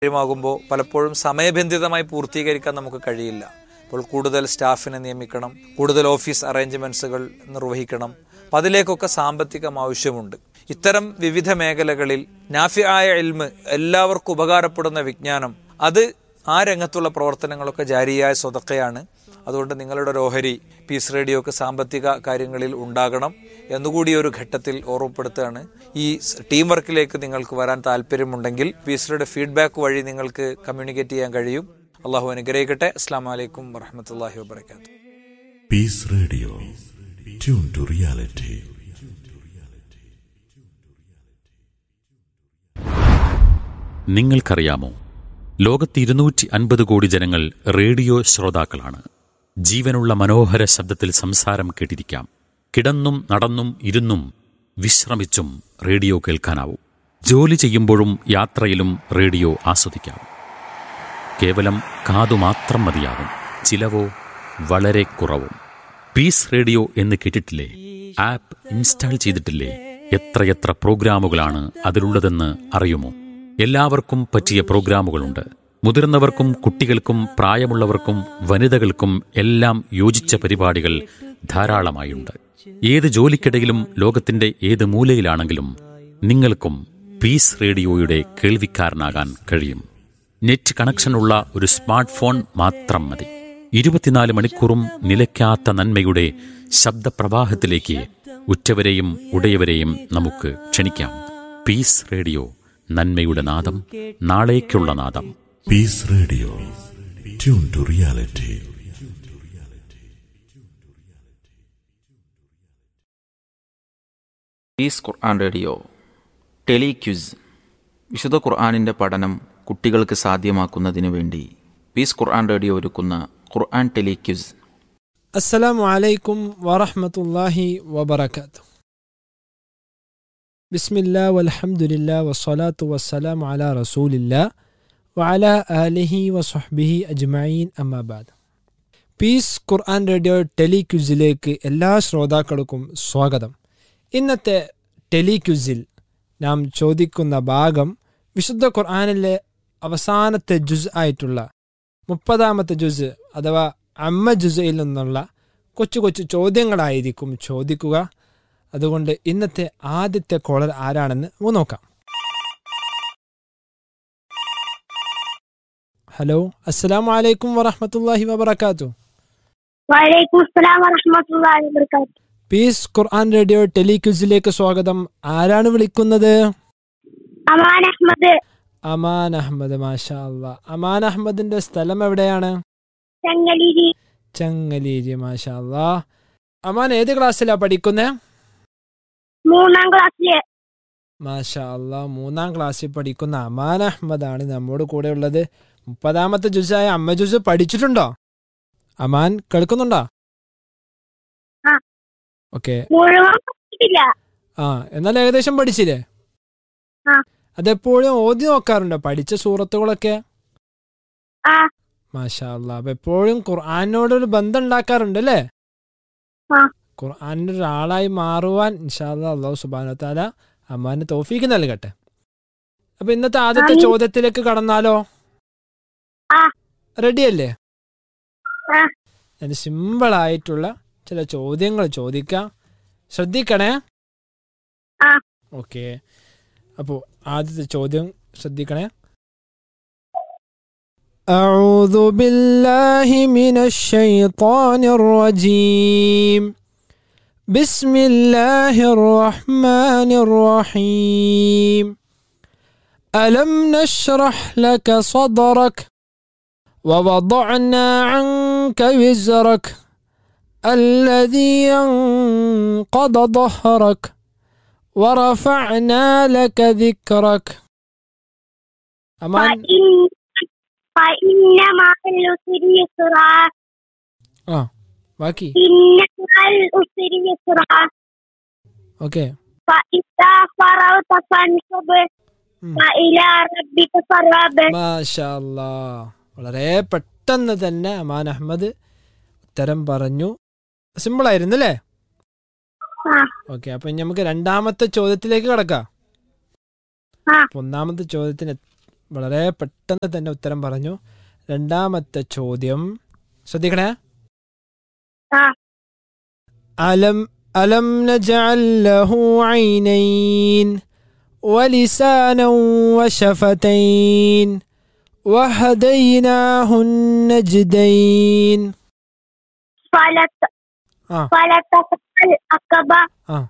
കാര്യമാകുമ്പോൾ പലപ്പോഴും സമയബന്ധിതമായി പൂർത്തീകരിക്കാൻ നമുക്ക് കഴിയില്ല അപ്പോൾ കൂടുതൽ സ്റ്റാഫിനെ നിയമിക്കണം കൂടുതൽ ഓഫീസ് അറേഞ്ച്മെന്റ്സുകൾ നിർവഹിക്കണം അപ്പം അതിലേക്കൊക്കെ സാമ്പത്തികം ആവശ്യമുണ്ട് ഇത്തരം വിവിധ മേഖലകളിൽ നാഫിയായ എൽമ് എല്ലാവർക്കും ഉപകാരപ്പെടുന്ന വിജ്ഞാനം അത് ആ രംഗത്തുള്ള പ്രവർത്തനങ്ങളൊക്കെ ജാരിയായ സ്വതക്കയാണ് അതുകൊണ്ട് നിങ്ങളുടെ ഒരു ഓഹരി പീസ് റേഡിയോക്ക് സാമ്പത്തിക കാര്യങ്ങളിൽ ഉണ്ടാകണം എന്നുകൂടി ഒരു ഘട്ടത്തിൽ ഓർമ്മപ്പെടുത്തുകയാണ് ഈ സ് ടീം വർക്കിലേക്ക് നിങ്ങൾക്ക് വരാൻ താല്പര്യമുണ്ടെങ്കിൽ പീസ് റേഡിയോ ഫീഡ്ബാക്ക് വഴി നിങ്ങൾക്ക് കമ്മ്യൂണിക്കേറ്റ് ചെയ്യാൻ കഴിയും അള്ളാഹു അനുഗ്രഹിക്കട്ടെ അസ്സാം വലൈക്കും വറഹമത്തല്ലാഹി വാബർക്കാത്തു Peace Radio. Tune to reality. നിങ്ങൾക്കറിയാമോ ലോകത്ത് ഇരുന്നൂറ്റി അൻപത് കോടി ജനങ്ങൾ റേഡിയോ ശ്രോതാക്കളാണ് ജീവനുള്ള മനോഹര ശബ്ദത്തിൽ സംസാരം കേട്ടിരിക്കാം കിടന്നും നടന്നും ഇരുന്നും വിശ്രമിച്ചും റേഡിയോ കേൾക്കാനാവും ജോലി ചെയ്യുമ്പോഴും യാത്രയിലും റേഡിയോ ആസ്വദിക്കാം കേവലം കാതു മാത്രം മതിയാകും ചിലവോ വളരെ കുറവും പീസ് റേഡിയോ എന്ന് കേട്ടിട്ടില്ലേ ആപ്പ് ഇൻസ്റ്റാൾ ചെയ്തിട്ടില്ലേ എത്രയെത്ര പ്രോഗ്രാമുകളാണ് അതിലുള്ളതെന്ന് അറിയുമോ എല്ലാവർക്കും പറ്റിയ പ്രോഗ്രാമുകളുണ്ട് മുതിർന്നവർക്കും കുട്ടികൾക്കും പ്രായമുള്ളവർക്കും വനിതകൾക്കും എല്ലാം യോജിച്ച പരിപാടികൾ ധാരാളമായുണ്ട് ഏത് ജോലിക്കിടയിലും ലോകത്തിന്റെ ഏത് മൂലയിലാണെങ്കിലും നിങ്ങൾക്കും പീസ് റേഡിയോയുടെ കേൾവിക്കാരനാകാൻ കഴിയും നെറ്റ് കണക്ഷനുള്ള ഒരു സ്മാർട്ട് ഫോൺ മാത്രം മതി ഇരുപത്തിനാല് മണിക്കൂറും നിലയ്ക്കാത്ത നന്മയുടെ ശബ്ദപ്രവാഹത്തിലേക്ക് ഉറ്റവരെയും ഉടയവരെയും നമുക്ക് ക്ഷണിക്കാം പീസ് റേഡിയോ നന്മയുടെ നാദം നാളേക്കുള്ള നാദം Peace Radio. Tune to reality. Peace ഖുർആൻ റേഡിയോ ടെലിക്യുസ് വിശുദ്ധ ഖുർആാനിൻ്റെ പഠനം കുട്ടികൾക്ക് സാധ്യമാക്കുന്നതിനു വേണ്ടി പീസ് ഖുർആൻ റേഡിയോ ഒരുക്കുന്ന ഖുർആൻ ടെലിക്യുസ് السلام عليكم ورحمة الله وبركاته بسم الله والحمد لله والصلاة والسلام على رسول الله وعلى آله وصحبه أجمعين أما بعد പീസ് ഖുർആൻ റേഡിയോ ടെലിക്യുസിലേക്ക് എല്ലാ ശ്രോതാക്കൾക്കും സ്വാഗതം ഇന്നത്തെ ടെലിക്യുസിൽ നാം ചോദിക്കുന്ന ഭാഗം വിശുദ്ധ ഖുർആനിലെ അവസാനത്തെ ജുസ് ആയിട്ടുള്ള മുപ്പതാമത്തെ ജുസ് അഥവാ അമ്മ ജുസയിൽ നിന്നുള്ള കൊച്ചു കൊച്ചു ചോദ്യങ്ങളായിരിക്കും ചോദിക്കുക അതുകൊണ്ട് ഇന്നത്തെ ആദ്യത്തെ കോളർ ആരാണെന്ന് നമുക്ക് നോക്കാം ഹലോ അസ്സലാം വലൈക്കും വറഹമത്തല്ലാഹി വബർക്കാത്തു വലൈക്കും അസ്സലാം വറഹ്മത്തുള്ളാഹി വബറകാതുഹു പീസ് ഖുർആൻ റേഡിയോ ടെലിക്യൂസിലേക്ക് സ്വാഗതം ആരാണ് വിളിക്കുന്നത് അമാൻ അഹമ്മദ് അമാൻ അഹമ്മദ് മാഷാ അല്ലാ അമാൻ അഹമ്മദിന്റെ സ്ഥലം എവിടെയാണ് ചെങ്ങലിരി ചങ്ങലീരി മാഷാ അല്ലാ അമാൻ ഏത് ക്ലാസ്സിലാ പഠിക്കുന്നേ മൂന്നാം ക്ലാസ്സിലെ മാഷാ അല്ലാ മൂന്നാം ക്ലാസ്സിൽ പഠിക്കുന്ന അമാൻ അഹമ്മദാണ് നമ്മോട് കൂടെ ഉള്ളത് മുപ്പതാമത്തെ ജുസായ അമ്മ ജുസ് പഠിച്ചിട്ടുണ്ടോ അമാൻ കേൾക്കുന്നുണ്ടോ ആ. ഓക്കെ മുഴുവൻ പഠിച്ചിട്ടില്ല ആ എന്നാൽ ഏകദേശം പഠിച്ചില്ലേ ആ. അതെപ്പോഴും ഓതി നോക്കാറുണ്ടോ പഠിച്ച സൂറത്തുകളൊക്കെ ആ മാഷാ അല്ലാ അപ്പൊ എപ്പോഴും ഖുർആാനോടൊരു ബന്ധം ഉണ്ടാക്കാറുണ്ട് അല്ലേ ആ. ഖുർആാനിന്റെ ഒരാളായി മാറുവാൻ ഇൻഷാല്ല അള്ളാഹു സുബാന താല അമ്മാന് തോഫീക്ക് നൽകട്ടെ അപ്പൊ ഇന്നത്തെ ആദ്യത്തെ ആമീൻ. ചോദ്യത്തിലേക്ക് കടന്നാലോ ആ. റെഡിയല്ലേ ആ. ഞാൻ സിമ്പിൾ ആയിട്ടുള്ള ചില ചോദ്യങ്ങൾ ചോദിക്കാം ശ്രദ്ധിക്കണേ ആ. ഓക്കെ അപ്പോ ആദ്യത്തെ ചോദ്യം ശ്രദ്ധിക്കണേ أعوذ بالله من الشيطان الرجيم بسم الله الرحمن الرحيم ألم نشرح لك صدرك ووضعنا عنك وزرك الذي انقض ظهرك ورفعنا لك ذكرك أمان فإن فإن مع العسر يسرا آه باقي إن مع العسر يسرا أوكي فإذا فرغت فانصب ഉം. وإلى ربك فارغب മാഷാ അല്ലാ വളരെ പെട്ടെന്ന് തന്നെ അമാൻ അഹമ്മദ് ഉത്തരം പറഞ്ഞു സിമ്പിൾ ആയിരുന്നു അല്ലേ ആ ഓക്കെ അപ്പൊ ഇനി നമുക്ക് രണ്ടാമത്തെ ചോദ്യത്തിലേക്ക് കടക്കാം ആ. അപ്പൊ ഒന്നാമത്തെ ചോദ്യത്തിന് വളരെ പെട്ടെന്ന് തന്നെ ഉത്തരം പറഞ്ഞു രണ്ടാമത്തെ ചോദ്യം ശ്രദ്ധിക്കണേ ആ അലം അലം നജഅൽ ലഹു ഐനൈൻ ولسانا وشفتين وهديناه النجدين فلت آه. فلتقى العقبة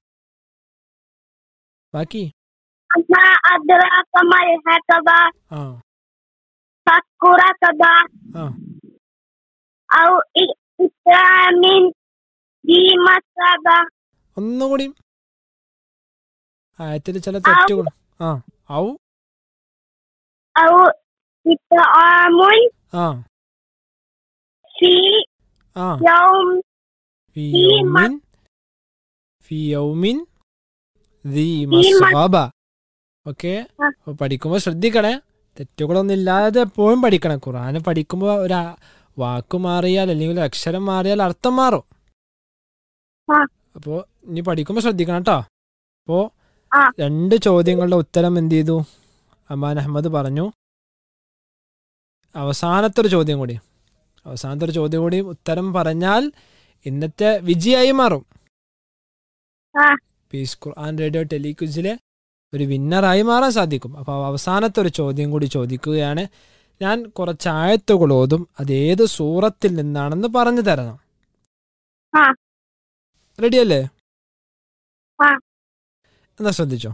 ബാക്കി وما أدراك ما العقبة ആ فك رقبة ആ أو إطعام ذي مسغبة ഒന്നുകൂടി ആയത്തിൽ ചില തെറ്റുകൾ ആ ഔ أو إطعام ആ في ആ يوم ഫി ഈ മ- യൗമിൻ ഫി യൗമിൻ ദി ഈ മ- മസ്ഗബ ഓക്കെ ആ. അപ്പോൾ പഠിക്കുമ്പോൾ ശ്രദ്ധിക്കണേ തെറ്റുകളൊന്നും ഇല്ലാതെ എപ്പോഴും പഠിക്കണം ഖുറാന് പഠിക്കുമ്പോൾ ഒരു ആ- വാക്ക് മാറിയാൽ അല്ലെങ്കിൽ ഒരു അക്ഷരം മാറിയാൽ അർത്ഥം മാറും ആ. അപ്പോൾ ഇനി പഠിക്കുമ്പോൾ ശ്രദ്ധിക്കണം കേട്ടോ അപ്പോൾ ആ. രണ്ട് ചോദ്യങ്ങളുടെ ഉത്തരം എന്ത് ചെയ്തു അമാൻ അഹമ്മദ് പറഞ്ഞു അവസാനത്തെ ഒരു ചോദ്യം കൂടി അവസാനത്തെ ഒരു ചോദ്യം കൂടി ഉത്തരം പറഞ്ഞാൽ ഇന്നത്തെ വിജയായി മാറും ആ. പീസ് ഖുർആൻ റേഡിയോ ടെലിക്വിസിലെ ഒരു വിന്നറായി മാറാൻ സാധിക്കും അപ്പോൾ അവസാനത്തെ ഒരു ചോദ്യം കൂടി ചോദിക്കുകയാണ് ഞാൻ കുറച്ച് ആയത്തുകൾ ഓതും അത് ഏത് സൂറത്തിൽ നിന്നാണെന്ന് പറഞ്ഞു തരണം ആ. റെഡിയല്ലേ ആ. എന്നാ ശ്രദ്ധിച്ചോ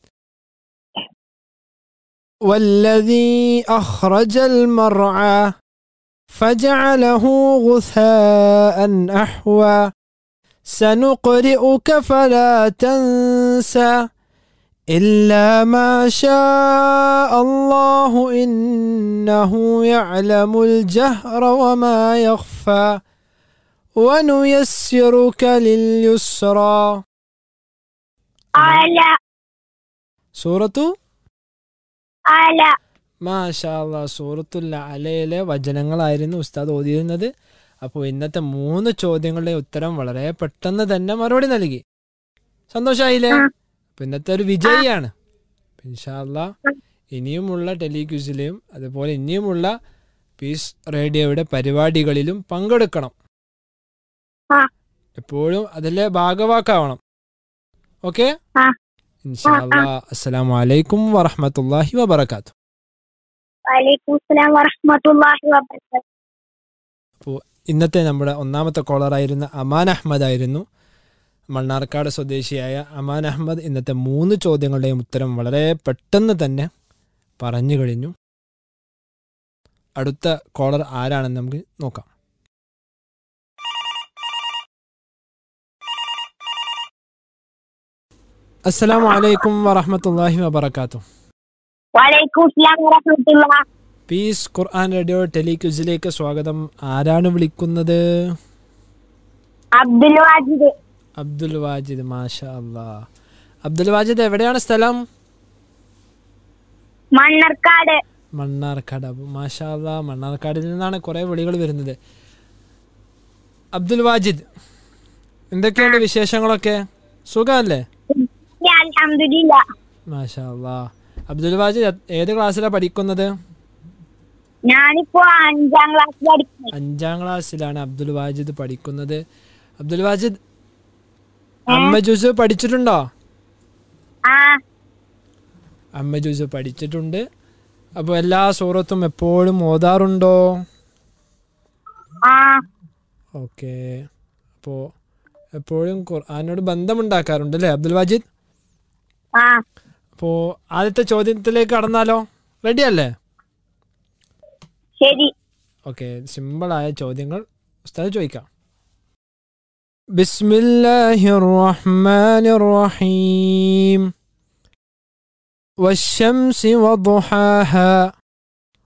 والذي أخرج المرعى فجعله غثاء أحوى سنقرئك فلا تنسى إلا ما شاء الله إنه يعلم الجهر وما يخفى ونيسرك لليسرى على سورة على മാഷാല്ല സൂറത്തുൽ അലയിലെ വചനങ്ങളായിരുന്നു ഉസ്താദ് ഓതിയിരുന്നത് അപ്പോൾ ഇന്നത്തെ മൂന്ന് ചോദ്യങ്ങളുടെ ഉത്തരം വളരെ പെട്ടെന്ന് തന്നെ മറുപടി നൽകി സന്തോഷായില്ലേ ആ. അപ്പൊ ഇന്നത്തെ ഒരു വിജയിയാണ് ഇൻഷാല്ല ഇനിയുമുള്ള ടെലിക്യൂസിലെയും അതുപോലെ ഇനിയുമുള്ള പീസ് റേഡിയോയുടെ പരിപാടികളിലും പങ്കെടുക്കണം ആ. എപ്പോഴും അതിലെ ഭാഗവാക്കാവണം ഓക്കെ ആ. ഇൻഷാല്ല അസ്സലാമു അലൈക്കും വറഹമത്തല്ലാഹി വബർക്കാത്തു وعليكم السلام ورحمة الله وبركاته ഇന്നത്തെ നമ്മുടെ ഒന്നാമത്തെ കോളറായിരുന്ന അമാൻ അഹമ്മദ് ആയിരുന്നു മണ്ണാർക്കാട് സ്വദേശിയായ അമാൻ അഹമ്മദ് ഇന്നത്തെ മൂന്ന് ചോദ്യങ്ങളുടെയും ഉത്തരം വളരെ പെട്ടെന്ന് തന്നെ പറഞ്ഞു കഴിഞ്ഞു അടുത്ത കോളർ ആരാണെന്ന് നമുക്ക് നോക്കാം അസ്സലാമു അലൈക്കും വറഹമത്തല്ലാഹി വബർക്കാത്തു وعليكم السلام ورحمة الله പീസ് ഖുർആൻ റേഡിയോ ടെലിക്യൂസിലേക്ക് സ്വാഗതം ആരാണ് വിളിക്കുന്നത് عبد الواجد അബ്ദുൽ വാജിദ് മാഷാ അല്ലാ അബ്ദുൽ വാജിദ് എവിടെയാണ് സ്ഥലം മണ്ണർക്കാട് മണ്ണാർക്കാട് അപ്പൊ മാഷാ അല്ലാ മണ്ണാർക്കാടിൽ നിന്നാണ് കുറേ വിളികൾ വരുന്നത് അബ്ദുൽ വാജിദ് എന്തൊക്കെയുണ്ട് വിശേഷങ്ങളൊക്കെ സുഖമല്ലേ അൽഹംദുലില്ല മാഷാ അല്ലാ അബ്ദുൽ വാജിദ് എ- ഏത് ക്ലാസ്സിലാണ് പഠിക്കുന്നത് ഞാനിപ്പോ അഞ്ചാം ക്ലാസ് പഠിക്കുന്നു അഞ്ചാം ക്ലാസ്സിലാണ് അബ്ദുൽ വാജിദ് പഠിക്കുന്നത് അബ്ദുൽ വാജിദ് അമ്മ ജൂസ് പഠിച്ചിട്ടുണ്ടോ ആ അമ്മ ജൂസ് പഠിച്ചിട്ടുണ്ട് അപ്പോൾ എല്ലാ സൂറത്തും എപ്പോഴും ഓതാറുണ്ടോ ആ ഓക്കെ അപ്പോൾ എപ്പോഴും ഖുർആാനോട് ബന്ധമുണ്ടാക്കാറുണ്ട് അല്ലേ അബ്ദുൽ വാജിദ് ആ അപ്പോൾ ആദ്യത്തെ ചോദ്യത്തിലേക്ക് കടന്നാലോ റെഡി അല്ലേ ശരി ഓക്കെ സിമ്പിളായ ചോദ്യങ്ങൾ ഉസ്താദ് ചോദിക്കാം ബിസ്മില്ലാഹിർ റഹ്മാനിർ റഹീം والشمس وضحاها